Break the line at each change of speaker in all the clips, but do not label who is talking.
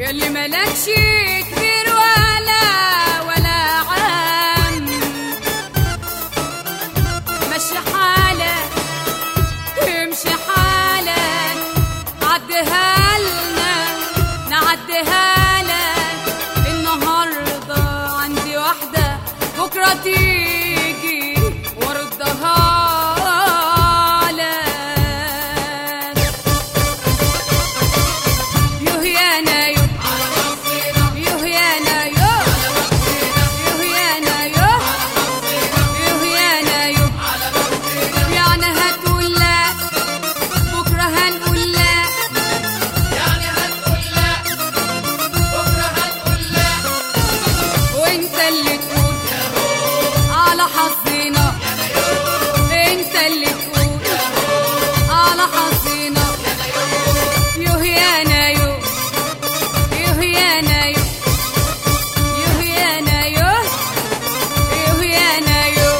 يلي ملكش كبير ولا ولا عام مشي حالك امشي حالك عديها لنا نعديها لك النهارده عندي واحده بكره تيجي واردها لك يوه يا نايو يوه يا نايو يوه يا نايو يوه يا نايو يعني هتقول لا بكره هنقول لا وانت اللي تقول على حظنا انت اللي تقول على حظنا يوه يا نايو يوه يا نايو يوه يا نايو يوه يا نايو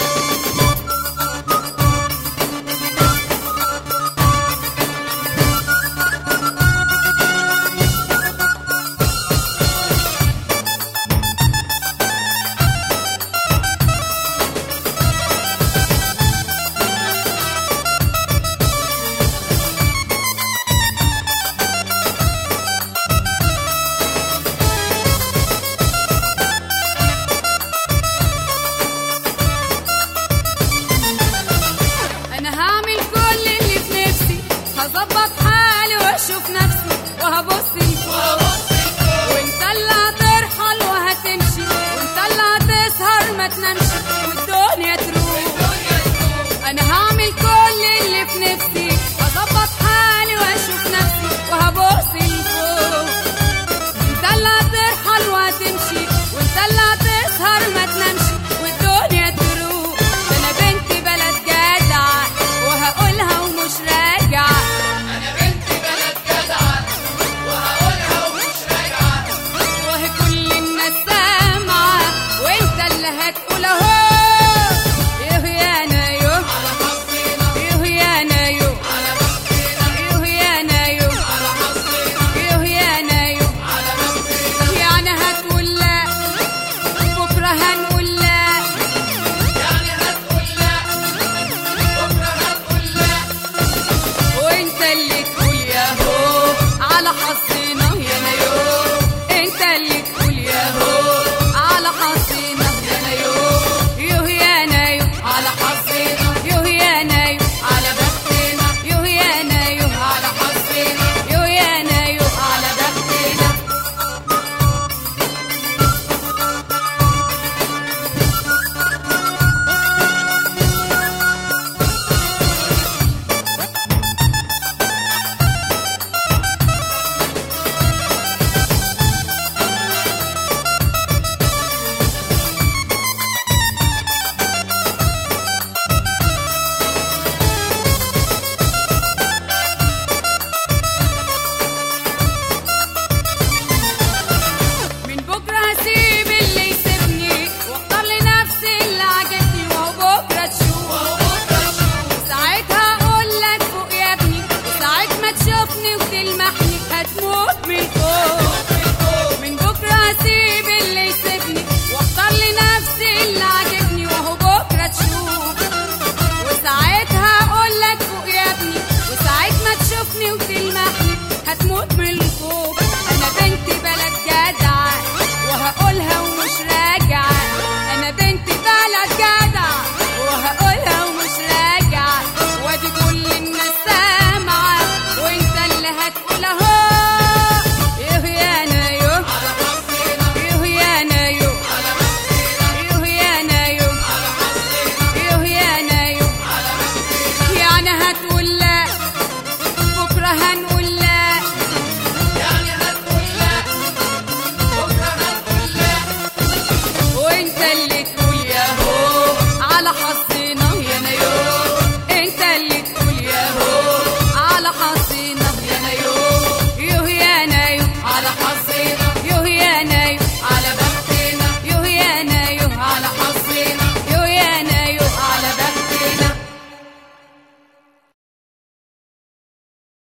انا هعمل كل اللي في نفسي هظبط حالي واشوف نفسي وهبص لفوق وانت اللي هترحل وهتمشي وانت اللي هتسهر ما تنامش والدنيا تروح انا هعمل كل اللي في نفسي هظبط حالي واشوف نفسي وهبص لفوق انت اللي هترحل وهتمشي وانت اللي هتسهر ما تنامش والدنيا تروح ده انا بنت بلد جدعة وهقولها ومش راجعة وهي كل الناس سامعة وانت اللي هتقول اهو يوه يا نايو يوه يا نايو يوه يا نايو يوه يا نايو يعني هتقول لا بكرة هنقول لا وانت اللي تقول يا هو على حظنا يا نايو انت اللي تقول يا هو على حظنا يا نايو يوه يا نايو على حظنا يوه يا نايو على بختنا يوه يا نايو على حظنا يوه يا نايو على بختنا من بكرة هسيب اللي يسيبني واختار لنفسي اللي عجبني وهو بكرة تشوف ساعتها اقول لك فوق يا ابني وساعة ما تشوفني وتلمحني هتموت من الخوف